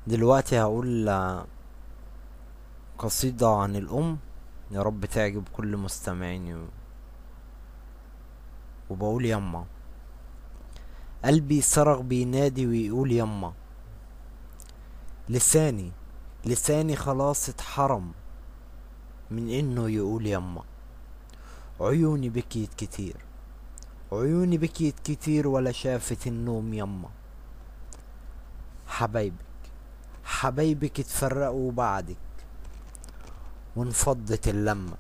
دلوقتي هقول قصيدة عن الأم يا رب تعجب كل مستمعيني وبقول يما قلبي صرخ بينادي ويقول يما لساني لساني خلاص اتحرم من انه يقول يما عيوني بكيت كتير عيوني بكيت كتير ولا شافت النوم يما حبايبك حبايبك اتفرقوا بعدك وانفضت اللمة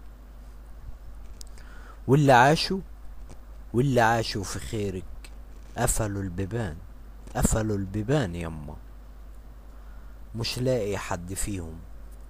واللي عاشوا واللي عاشوا في خيرك قفلوا البيبان قفلوا البيبان يما مش لاقي حد فيهم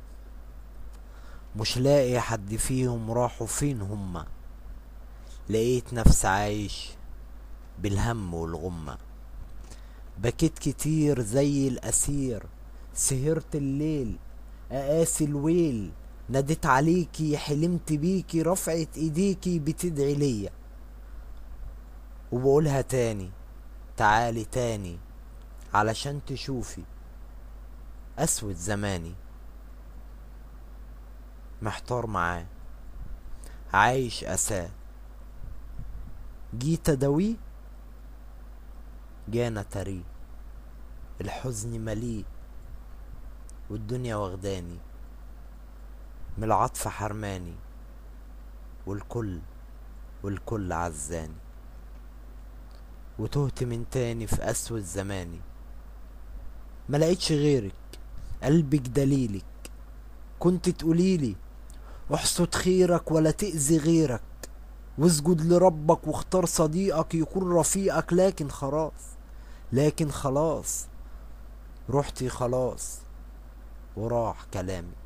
مش لاقي حد فيهم راحوا فين هما لقيت نفس عايش بالهم والغمة بكيت كتير زي الأسير سهرت الليل أقاسي الويل ناديت عليكي حلمت بيكي رفعت ايديكي بتدعي ليا وبقولها تاني تعالي تاني علشان تشوفي اسود زماني محتار معاه عايش اساه جيت اداويه جانا تريه الحزن مليء والدنيا واخداني من العطف حرماني والكل والكل عزاني وتهت من تاني في أسود زماني ما لقيتش غيرك قلبك دليلك كنت تقوليلي احصد خيرك ولا تأذي غيرك واسجد لربك واختار صديقك يكون رفيقك لكن خلاص لكن خلاص رحتي خلاص وراح كلامك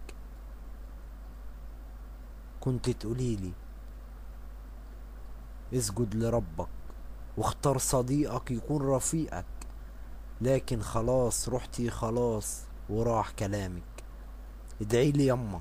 كنت تقوليلي اسجد لربك واختار صديقك يكون رفيقك لكن خلاص رحتي خلاص وراح كلامك ادعي لي يما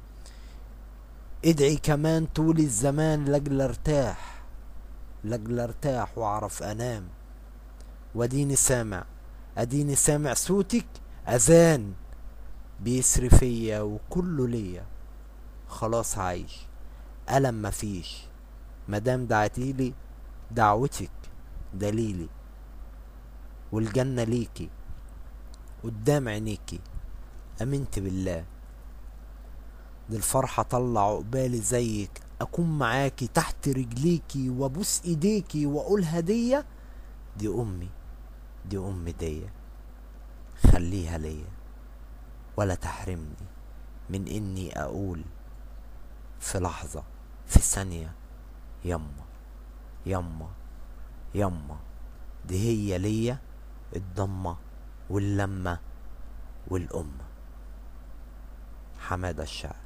ادعي كمان طول الزمان لاجل ارتاح لاجل ارتاح واعرف انام واديني سامع اديني سامع صوتك اذان بيسري فيا وكله ليا خلاص عايش ألم مفيش مدام دعتيلي دعوتك دليلي والجنة ليكي قدام عينيكي أمنت بالله دي الفرحة طلع عقبالي زيك أكون معاكي تحت رجليكي وأبوس إيديكي وأقول هدية دي أمي دي أمي دي خليها ليا ولا تحرمني من إني أقول في لحظة في ثانية يما يما يما دي هي ليا الضمة واللمة والأم حمادة الشاعر